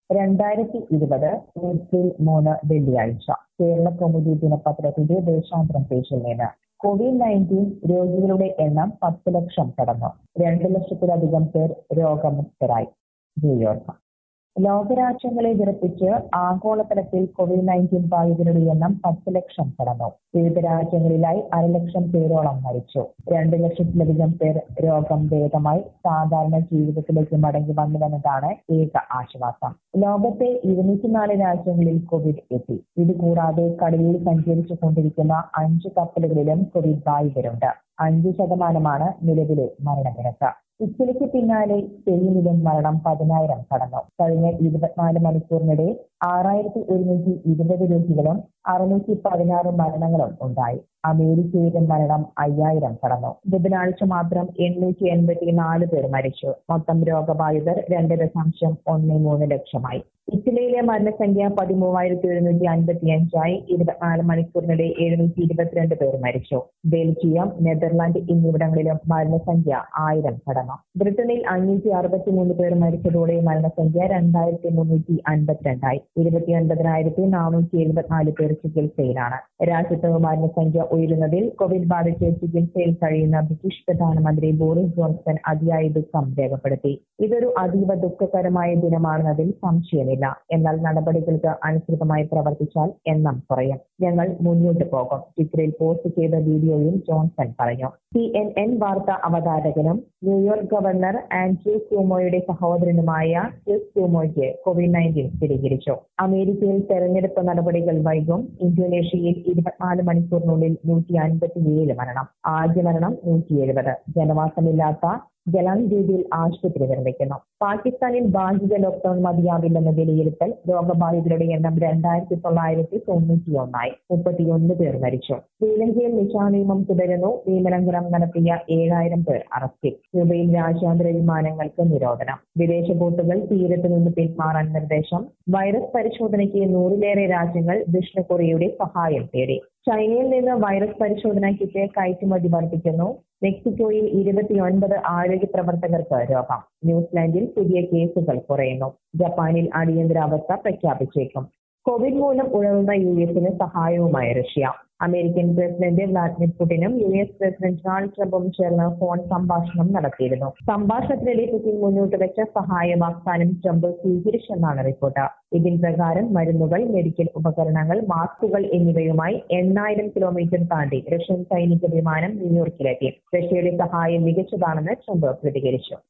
രണ്ടായിരത്തി ഇരുപത് ഏപ്രിൽ മൂന്ന് വെള്ളിയാഴ്ച കേരള കൗമുദി ദിനപത്രത്തിന്റെ ദേശാന്തരം പേജിൽ നിന്ന് കോവിഡ് നയൻറ്റീൻ രോഗികളുടെ എണ്ണം പത്ത് ലക്ഷം കടന്നു രണ്ട് ലക്ഷത്തിലധികം പേർ രോഗമുക്തരായി ന്യൂയോർക്ക് ലോകരാജ്യങ്ങളെ വിറപ്പിച്ച് ആഗോളതലത്തിൽ കോവിഡ് നയൻറ്റീൻ ബാധിതരുടെ എണ്ണം പത്ത് ലക്ഷം കടന്നു വിവിധ രാജ്യങ്ങളിലായി അരലക്ഷം പേരോളം മരിച്ചു രണ്ട് ലക്ഷത്തിലധികം പേർ രോഗം ഭേദമായി സാധാരണ ജീവിതത്തിലേക്ക് മടങ്ങി വന്നുവെന്നതാണ് ഏക ആശ്വാസം ലോകത്തെ ഇരുന്നൂറ്റിനാല് രാജ്യങ്ങളിൽ കോവിഡ് എത്തി ഇതുകൂടാതെ കടലിൽ സഞ്ചരിച്ചു കൊണ്ടിരിക്കുന്ന അഞ്ച് കപ്പലുകളിലും കോവിഡ് ബാധിതരുണ്ട് അഞ്ച് ശതമാനമാണ് നിലവിലെ മരണനിരക്ക് ഇറ്റലിക്ക് പിന്നാലെ സ്പെയിനിലും മരണം പതിനായിരം കടന്നു കഴിഞ്ഞ ഇരുപത്തിനാല് മണിക്കൂറിനിടെ ആറായിരത്തി ഒരുന്നൂറ്റി ഇരുപത് രോഗികളും അറുന്നൂറ്റി പതിനാറ് മരണങ്ങളും ഉണ്ടായി അമേരിക്കയിലെ മരണം അയ്യായിരം കടന്നു ബുധനാഴ്ച മാത്രം എണ്ണൂറ്റി എൺപത്തി നാല് പേർ മരിച്ചു മൊത്തം രോഗബാധിതർ രണ്ട് ദശാംശം ഒന്ന് മൂന്ന് ലക്ഷമായി ഇറ്റലിയിലെ മരണസംഖ്യ പതിമൂവായിരത്തി ഒരുന്നൂറ്റി അൻപത്തി അഞ്ചായി ഇരുപത്തിനാല് മണിക്കൂറിനിടെ എഴുന്നൂറ്റി ഇരുപത്തിരണ്ട് പേർ മരിച്ചു ബെൽജിയം നെതർലാൻഡ് എന്നിവിടങ്ങളിലും മരണസംഖ്യ ആയിരം കടന്നു ബ്രിട്ടനിൽ അഞ്ഞൂറ്റി അറുപത്തി മൂന്ന് പേർ മരിച്ചതോടെ മരണസംഖ്യ രണ്ടായിരത്തി മുന്നൂറ്റി അൻപത്തിരണ്ടായി ഇരുപത്തി ഒൻപതിനായിരത്തി നാനൂറ്റി എഴുപത്തിനാല് പേർ ചികിത്സയിലാണ് രാജ്യത്ത് മരണസംഖ്യ ഉയരുന്നതിൽ കോവിഡ് ബാധിച്ച് ചികിത്സയിൽ കഴിയുന്ന ബ്രിട്ടീഷ് പ്രധാനമന്ത്രി ബോറിസ് ജോൺസൺ അതിയായ ദുഃഖം രേഖപ്പെടുത്തി ഇതൊരു അതീവ ദുഃഖകരമായ ദിനമാണെന്നതിൽ സംശയമില്ല എന്നാൽ നടപടികൾക്ക് അനുസൃതമായി പ്രവർത്തിച്ചാൽ എണ്ണം കുറയും ഞങ്ങൾ മുന്നോട്ട് പോകും ട്വിറ്ററിൽ പോസ്റ്റ് ചെയ്ത വീഡിയോയിൽ ജോൺസൺ പറഞ്ഞു സി എൻ എൻ വാർത്താ അവതാരകനും ന്യൂയോർക്ക് ഗവർണർ ആൻഡ്രൂ ക്യൂമോയുടെ സഹോദരനുമായ ക്രിസ് ക്യൂമോയ്ക്ക് കോവിഡ് നയൻറ്റീൻ സ്ഥിരീകരിച്ചു അമേരിക്കയിൽ തെരഞ്ഞെടുപ്പ് നടപടികൾ വൈകും ഇന്തോനേഷ്യയിൽ ഇരുപത്തിനാല് മണിക്കൂറിനുള്ളിൽ നൂറ്റി അൻപത്തിയേഴ് മരണം ആദ്യ മരണം നൂറ്റി എഴുപത് ജനവാസമില്ലാത്ത ജലാൻ ദ്വീപിൽ ആശുപത്രി നിർമ്മിക്കുന്നു പാകിസ്ഥാനിൽ ഭാഗിക ലോക്ഡൌൺ മതിയാവില്ലെന്ന വിലയിരുത്തൽ രോഗബാധിതരുടെ എണ്ണം രണ്ടായിരത്തി തൊള്ളായിരത്തി തൊണ്ണൂറ്റി ഒന്നായി മുപ്പത്തിയൊന്ന് പേർ മരിച്ചു ശ്രീലങ്കയിൽ നിശാ നിയമം തുടരുന്നു നിയമലംഘനം നടത്തിയ ഏഴായിരം പേർ അറസ്റ്റിൽ ക്യൂബയിൽ രാജ്യാന്തര വിമാനങ്ങൾക്ക് നിരോധനം വിദേശ ബോട്ടുകൾ തീരത്ത് നിന്ന് പിന്മാറാൻ നിർദ്ദേശം വൈറസ് പരിശോധനയ്ക്ക് നൂറിലേറെ രാജ്യങ്ങൾ ദക്ഷിണ കൊറിയയുടെ സഹായം തേടി ചൈനയിൽ നിന്ന് വൈറസ് പരിശോധനാ കിറ്റ് കയറ്റുമതി വർദ്ധിക്കുന്നു മെക്സിക്കോയിൽ ഇരുപത്തിയൊൻപത് ആരോഗ്യ പ്രവർത്തകർക്ക് രോഗം ന്യൂസിലാൻഡിൽ പുതിയ കേസുകൾ കുറയുന്നു ജപ്പാനിൽ അടിയന്തരാവസ്ഥ പ്രഖ്യാപിച്ചേക്കും കോവിഡ് മൂലം ഉഴവുന്ന യു എസിന് സഹായവുമായി റഷ്യ അമേരിക്കൻ പ്രസിഡന്റ് വ്ളാഡിമിർ പുടിനും യു എസ് പ്രസിഡന്റ് ഡൊണാൾഡ് ട്രംപും ചേർന്ന് ഫോൺ സംഭാഷണം നടത്തിയിരുന്നു സംഭാഷണത്തിനിടെ പുടിൻ മുന്നോട്ട് വെച്ച സഹായ വാഗ്ദാനം ട്രംപ് സ്വീകരിച്ചെന്നാണ് റിപ്പോർട്ട് ഇതിൻ പ്രകാരം മരുന്നുകൾ മെഡിക്കൽ ഉപകരണങ്ങൾ മാസ്കുകൾ എന്നിവയുമായി എണ്ണായിരം കിലോമീറ്റർ താണ്ടി റഷ്യൻ സൈനിക വിമാനം ന്യൂയോർക്കിലെത്തി റഷ്യയുടെ സഹായം മികച്ചതാണെന്ന് ട്രംപ് പ്രതികരിച്ചു